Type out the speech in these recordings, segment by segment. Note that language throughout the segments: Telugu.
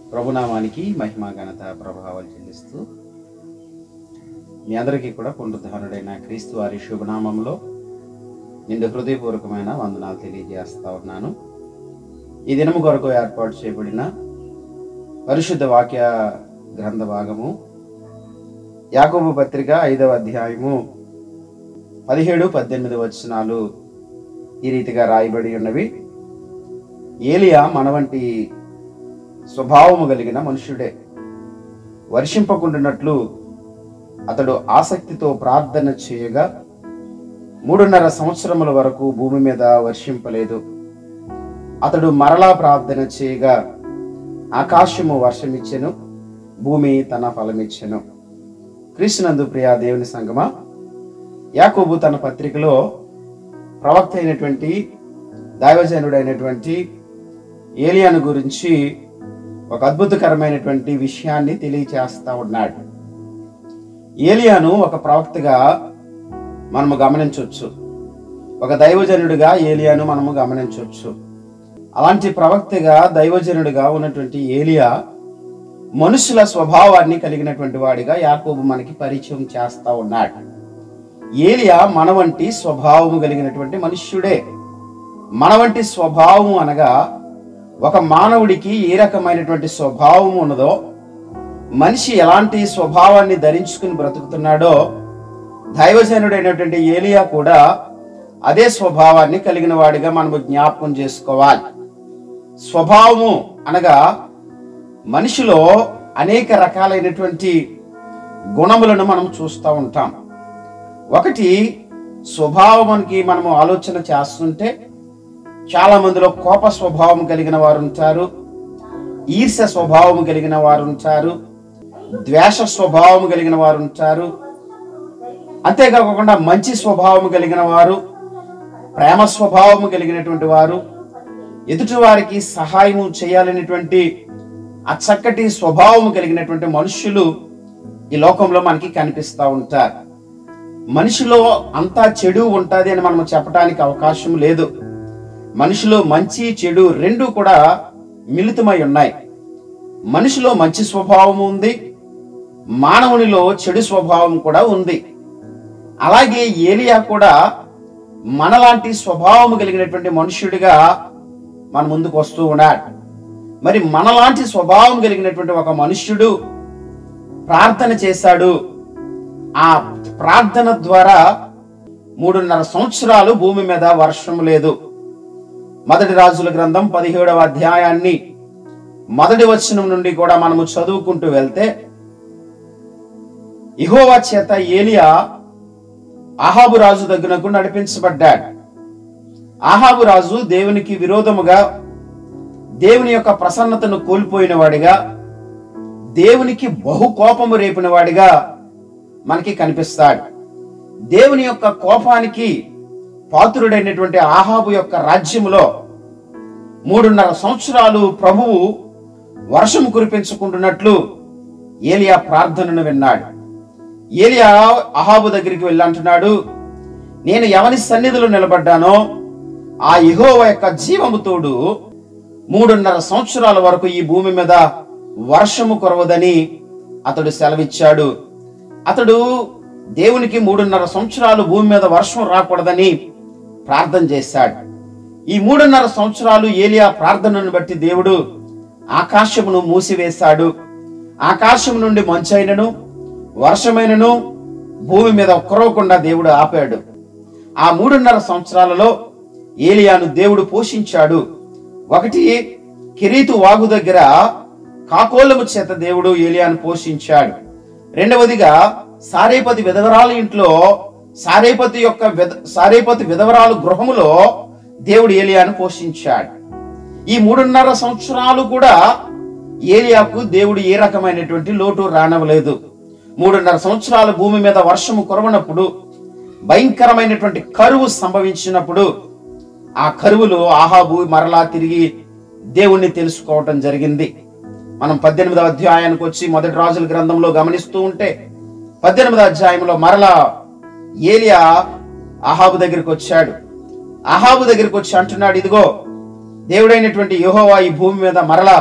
ప్రభునామానికి మహిమ ఘనత ప్రభావాలు చెల్లిస్తూ మీ అందరికీ కూడా పునరుద్ధానుడైన క్రీస్తు వారి శుభనామంలో నిండు హృదయపూర్వకమైన వందనాలు తెలియజేస్తా ఉన్నాను ఈ దినము కొరకు ఏర్పాటు చేయబడిన పరిశుద్ధ వాక్య గ్రంథ భాగము యాకోబు పత్రిక ఐదవ అధ్యాయము పదిహేడు పద్దెనిమిది వచనాలు ఈ రీతిగా రాయబడి ఉన్నవి ఏలియా మన వంటి స్వభావము కలిగిన మనుష్యుడే వర్షింపకుండానట్లు అతడు ఆసక్తితో ప్రార్థన చేయగా మూడున్నర సంవత్సరముల వరకు భూమి మీద వర్షింపలేదు అతడు మరలా ప్రార్థన చేయగా ఆకాశము వర్షమిచ్చెను భూమి తన ఫలమిచ్చెను క్రీస్తునందు ప్రియా దేవుని సంగమా యాకోబు తన పత్రికలో ప్రవక్త అయినటువంటి దైవజనుడైనటువంటి ఏలియాను గురించి ఒక అద్భుతకరమైనటువంటి విషయాన్ని తెలియచేస్తా ఉన్నాడు ఏలియాను ఒక ప్రవక్తగా మనము గమనించవచ్చు ఒక దైవజనుడిగా ఏలియాను మనము గమనించవచ్చు అలాంటి ప్రవక్తగా దైవజనుడిగా ఉన్నటువంటి ఏలియా మనుషుల స్వభావాన్ని కలిగినటువంటి వాడిగా యాకోబు మనకి పరిచయం చేస్తా ఉన్నాడు ఏలియా మన వంటి స్వభావము కలిగినటువంటి మనుష్యుడే మన వంటి స్వభావము అనగా ఒక మానవుడికి ఏ రకమైనటువంటి స్వభావం ఉన్నదో మనిషి ఎలాంటి స్వభావాన్ని ధరించుకుని బ్రతుకుతున్నాడో దైవజనుడైనటువంటి ఏలియా కూడా అదే స్వభావాన్ని కలిగిన వాడిగా మనము జ్ఞాపకం చేసుకోవాలి స్వభావము అనగా మనిషిలో అనేక రకాలైనటువంటి గుణములను మనం చూస్తూ ఉంటాం ఒకటి స్వభావానికి మనము ఆలోచన చేస్తుంటే చాలా మందిలో కోప స్వభావం కలిగిన వారు ఉంటారు ఈర్ష్య స్వభావం కలిగిన వారు ఉంటారు ద్వేష స్వభావం కలిగిన వారు ఉంటారు అంతేకాకుండా మంచి స్వభావం కలిగిన వారు ప్రేమ స్వభావం కలిగినటువంటి వారు ఎదుటి వారికి సహాయం చేయాలనేటువంటి ఆ చక్కటి స్వభావం కలిగినటువంటి మనుషులు ఈ లోకంలో మనకి కనిపిస్తూ ఉంటారు మనిషిలో అంతా చెడు ఉంటుంది అని మనం చెప్పడానికి అవకాశం లేదు మనిషిలో మంచి చెడు రెండు కూడా మిళితమై ఉన్నాయి మనిషిలో మంచి స్వభావం ఉంది మానవునిలో చెడు స్వభావం కూడా ఉంది అలాగే ఏలియా కూడా మనలాంటి స్వభావం కలిగినటువంటి మనుష్యుడిగా మన ముందుకు వస్తూ ఉన్నాడు మరి మనలాంటి స్వభావం కలిగినటువంటి ఒక మనుష్యుడు ప్రార్థన చేశాడు ఆ ప్రార్థన ద్వారా మూడున్నర సంవత్సరాలు భూమి మీద వర్షం లేదు మొదటి రాజుల గ్రంథం పదిహేడవ అధ్యాయాన్ని మొదటి వచనం నుండి కూడా మనము చదువుకుంటూ వెళ్తే ఇహోవా చేత ఏలియా ఆహాబు రాజు దగ్గరకు నడిపించబడ్డాడు ఆహాబు రాజు దేవునికి విరోధముగా దేవుని యొక్క ప్రసన్నతను కోల్పోయిన వాడిగా దేవునికి బహు కోపము రేపిన వాడిగా మనకి కనిపిస్తాడు దేవుని యొక్క కోపానికి పాత్రుడైనటువంటి ఆహాబు యొక్క రాజ్యములో మూడున్నర సంవత్సరాలు ప్రభువు వర్షము కురిపించుకుంటున్నట్లు ఏలియా ప్రార్థనను విన్నాడు ఏలియా అహాబు దగ్గరికి వెళ్ళంటున్నాడు నేను ఎవరి సన్నిధిలో నిలబడ్డానో ఆ ఇహోవ యొక్క జీవము తోడు మూడున్నర సంవత్సరాల వరకు ఈ భూమి మీద వర్షము కురవదని అతడు సెలవిచ్చాడు అతడు దేవునికి మూడున్నర సంవత్సరాలు భూమి మీద వర్షం రాకూడదని ప్రార్థన చేశాడు ఈ మూడున్నర సంవత్సరాలు ఏలియా ప్రార్థనను బట్టి దేవుడు ఆకాశమును మూసివేశాడు ఆకాశం నుండి మంచైనను వర్షమైనను భూమి మీద కురవకుండా దేవుడు ఆపాడు ఆ మూడున్నర సంవత్సరాలలో ఏలియాను దేవుడు పోషించాడు ఒకటి కిరీతు వాగు దగ్గర కాకోలము చేత దేవుడు ఏలియాను పోషించాడు రెండవదిగా సారేపతి విధవరాలు ఇంట్లో సారేపతి యొక్క విధ సారేపతి విధవరాలు గృహములో దేవుడు ఏలియాను పోషించాడు ఈ మూడున్నర సంవత్సరాలు కూడా ఏలియాకు దేవుడు ఏ రకమైనటువంటి లోటు రానవలేదు మూడున్నర సంవత్సరాలు భూమి మీద వర్షము కురవనప్పుడు భయంకరమైనటువంటి కరువు సంభవించినప్పుడు ఆ కరువులో ఆహాబు మరలా తిరిగి దేవుణ్ణి తెలుసుకోవటం జరిగింది మనం పద్దెనిమిదవ అధ్యాయానికి వచ్చి మొదటి రాజుల గ్రంథంలో గమనిస్తూ ఉంటే పద్దెనిమిదవ అధ్యాయంలో మరలా ఏలియా అహాబు దగ్గరికి వచ్చాడు అహాబు దగ్గరికి వచ్చి అంటున్నాడు ఇదిగో దేవుడైనటువంటి యెహోవా ఈ భూమి మీద మరలా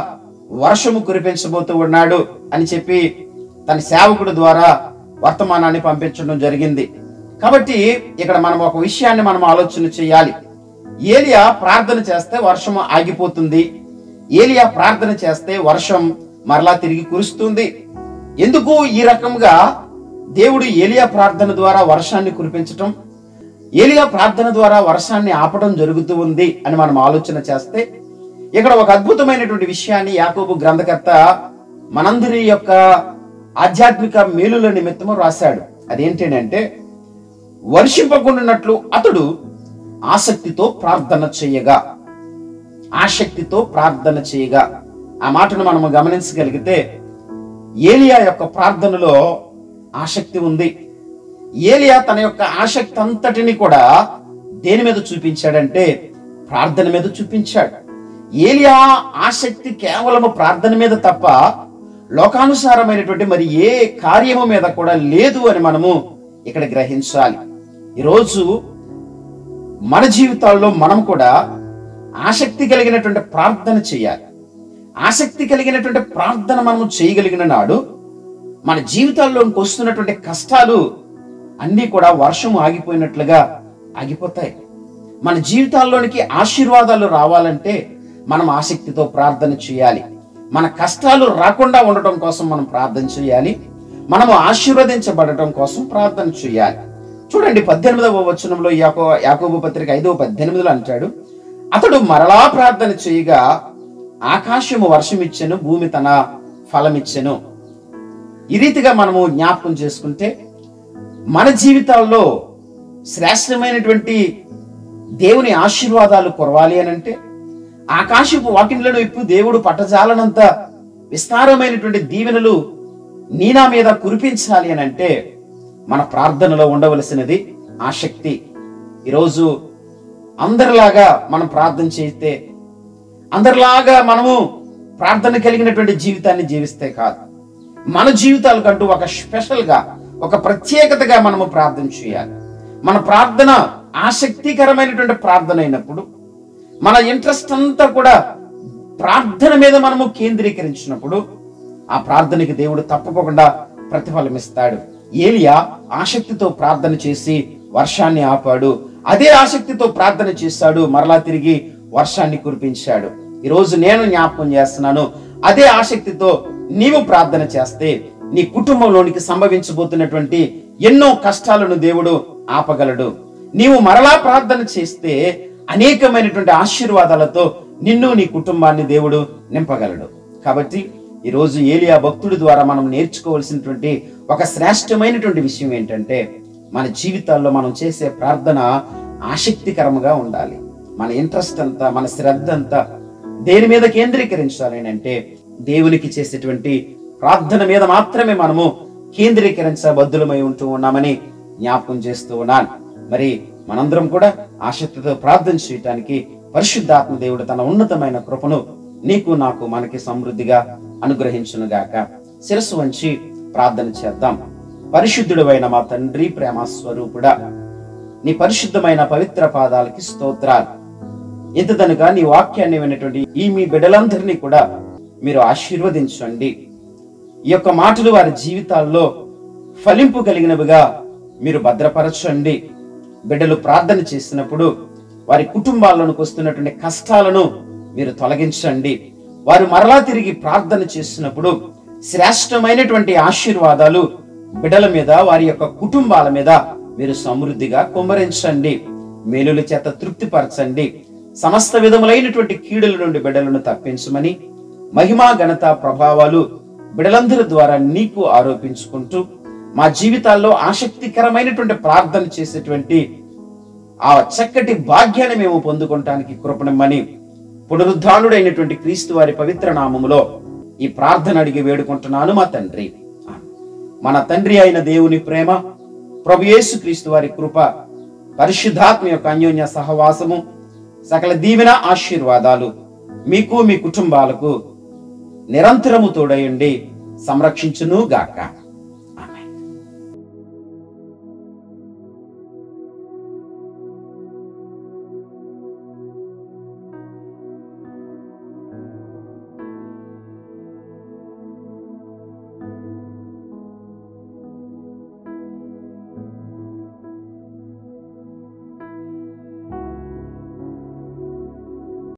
వర్షము కురిపించబోతూ ఉన్నాడు అని చెప్పి తన సేవకుడు ద్వారా వర్తమానాన్ని పంపించడం జరిగింది కాబట్టి ఇక్కడ మనం ఒక విషయాన్ని మనం ఆలోచన చేయాలి ఏలియా ప్రార్థన చేస్తే వర్షం ఆగిపోతుంది ఏలియా ప్రార్థన చేస్తే వర్షం మరలా తిరిగి కురుస్తుంది ఎందుకు ఈ రకంగా దేవుడు ఏలియా ప్రార్థన ద్వారా వర్షాన్ని కురిపించటం ఏలియా ప్రార్థన ద్వారా వర్షాన్ని ఆపడం జరుగుతూ ఉంది అని మనం ఆలోచన చేస్తే ఇక్కడ ఒక అద్భుతమైనటువంటి విషయాన్ని యాకోబు గ్రంథకర్త మనందరి యొక్క ఆధ్యాత్మిక మేలుల నిమిత్తము రాశాడు అదేంటంటే వర్షింపకుండానట్లు అతడు ఆసక్తితో ప్రార్థన చేయగా ఆసక్తితో ప్రార్థన చేయగా ఆ మాటను మనము గమనించగలిగితే ఏలియా యొక్క ప్రార్థనలో ఆసక్తి ఉంది ఏలియా తన యొక్క ఆసక్తి అంతటిని కూడా దేని మీద చూపించాడంటే ప్రార్థన మీద చూపించాడు ఏలియా ఆసక్తి కేవలము ప్రార్థన మీద తప్ప లోకానుసారమైనటువంటి మరి ఏ కార్యము మీద కూడా లేదు అని మనము ఇక్కడ గ్రహించాలి ఈరోజు మన జీవితాల్లో మనం కూడా ఆసక్తి కలిగినటువంటి ప్రార్థన చేయాలి ఆసక్తి కలిగినటువంటి ప్రార్థన మనము చేయగలిగిన నాడు మన జీవితాల్లోకి వస్తున్నటువంటి కష్టాలు అన్నీ కూడా వర్షం ఆగిపోయినట్లుగా ఆగిపోతాయి మన జీవితాల్లోనికి ఆశీర్వాదాలు రావాలంటే మనం ఆసక్తితో ప్రార్థన చేయాలి మన కష్టాలు రాకుండా ఉండటం కోసం మనం ప్రార్థన చేయాలి మనము ఆశీర్వదించబడటం కోసం ప్రార్థన చేయాలి చూడండి పద్దెనిమిదవ వచనంలో యాకో యాకోబు పత్రిక ఐదవ పద్దెనిమిదిలో అంటాడు అతడు మరలా ప్రార్థన చేయగా ఆకాశము వర్షమిచ్చెను భూమి తన ఫలమిచ్చెను ఈ రీతిగా మనము జ్ఞాపకం చేసుకుంటే మన జీవితాల్లో శ్రేష్టమైనటువంటి దేవుని ఆశీర్వాదాలు కురవాలి అని అంటే ఆకాశపు వాకిండ్లను ఇప్పు దేవుడు పట్టజాలనంత విస్తారమైనటువంటి దీవెనలు నీనా మీద కురిపించాలి అని అంటే మన ప్రార్థనలో ఉండవలసినది ఆసక్తి ఈరోజు అందరిలాగా మనం ప్రార్థన చేస్తే అందరిలాగా మనము ప్రార్థన కలిగినటువంటి జీవితాన్ని జీవిస్తే కాదు మన జీవితాలకంటూ ఒక స్పెషల్గా ఒక ప్రత్యేకతగా మనము ప్రార్థన చేయాలి మన ప్రార్థన ఆసక్తికరమైనటువంటి ప్రార్థన అయినప్పుడు మన ఇంట్రెస్ట్ అంతా కూడా ప్రార్థన మీద మనము కేంద్రీకరించినప్పుడు ఆ ప్రార్థనకి దేవుడు తప్పకుండా ప్రతిఫలం ఇస్తాడు ఏలియా ఆసక్తితో ప్రార్థన చేసి వర్షాన్ని ఆపాడు అదే ఆసక్తితో ప్రార్థన చేశాడు మరలా తిరిగి వర్షాన్ని కురిపించాడు ఈరోజు నేను జ్ఞాపకం చేస్తున్నాను అదే ఆసక్తితో నీవు ప్రార్థన చేస్తే నీ కుటుంబంలోనికి సంభవించబోతున్నటువంటి ఎన్నో కష్టాలను దేవుడు ఆపగలడు నీవు మరలా ప్రార్థన చేస్తే అనేకమైనటువంటి ఆశీర్వాదాలతో నిన్ను నీ కుటుంబాన్ని దేవుడు నింపగలడు కాబట్టి ఈరోజు ఏలియా భక్తుడి ద్వారా మనం నేర్చుకోవాల్సినటువంటి ఒక శ్రేష్టమైనటువంటి విషయం ఏంటంటే మన జీవితాల్లో మనం చేసే ప్రార్థన ఆసక్తికరంగా ఉండాలి మన ఇంట్రెస్ట్ అంతా మన శ్రద్ధ అంతా దేని మీద కేంద్రీకరించాలి అని అంటే దేవునికి చేసేటువంటి ప్రార్థన మీద మాత్రమే మనము కేంద్రీకరించబద్దులమై ఉంటూ ఉన్నామని జ్ఞాపకం చేస్తూ ఉన్నాను మరి మనందరం కూడా ఆసక్తితో ప్రార్థన చేయటానికి పరిశుద్ధాత్మ దేవుడు తన ఉన్నతమైన కృపను నీకు నాకు మనకి సమృద్ధిగా అనుగ్రహించునుగాక శిరస్సు వంచి ప్రార్థన చేద్దాం పరిశుద్ధుడైన మా తండ్రి ప్రేమ స్వరూపుడా నీ పరిశుద్ధమైన పవిత్ర పాదాలకి స్తోత్రాలు ఇంతదనుగా నీ వాక్యాన్ని విన్నటువంటి ఈ మీ బిడ్డలందరినీ కూడా మీరు ఆశీర్వదించండి ఈ యొక్క మాటలు వారి జీవితాల్లో ఫలింపు కలిగినవిగా మీరు భద్రపరచండి బిడ్డలు ప్రార్థన చేసినప్పుడు వారి కుటుంబాల్లోనికి వస్తున్నటువంటి కష్టాలను మీరు తొలగించండి వారు మరలా తిరిగి ప్రార్థన చేసినప్పుడు శ్రేష్టమైనటువంటి ఆశీర్వాదాలు బిడ్డల మీద వారి యొక్క కుటుంబాల మీద మీరు సమృద్ధిగా కుమ్మరించండి మేలుల చేత తృప్తిపరచండి సమస్త విధములైనటువంటి కీడుల నుండి బిడ్డలను తప్పించమని మహిమా ఘనత ప్రభావాలు బిడలందరి ద్వారా నీకు ఆరోపించుకుంటూ మా జీవితాల్లో ఆసక్తికరమైనటువంటి ప్రార్థన చేసేటువంటి ఆ చక్కటి భాగ్యాన్ని మేము పొందుకోవటానికి కృపణమని పునరుద్ధానుడైనటువంటి క్రీస్తు వారి పవిత్ర నామములో ఈ ప్రార్థన అడిగి వేడుకుంటున్నాను మా తండ్రి మన తండ్రి అయిన దేవుని ప్రేమ ప్రభు యేసు క్రీస్తు వారి కృప పరిశుద్ధాత్మ యొక్క అన్యోన్య సహవాసము సకల దీవెన ఆశీర్వాదాలు మీకు మీ కుటుంబాలకు నిరంతరము తోడయండి సంరక్షించును గాక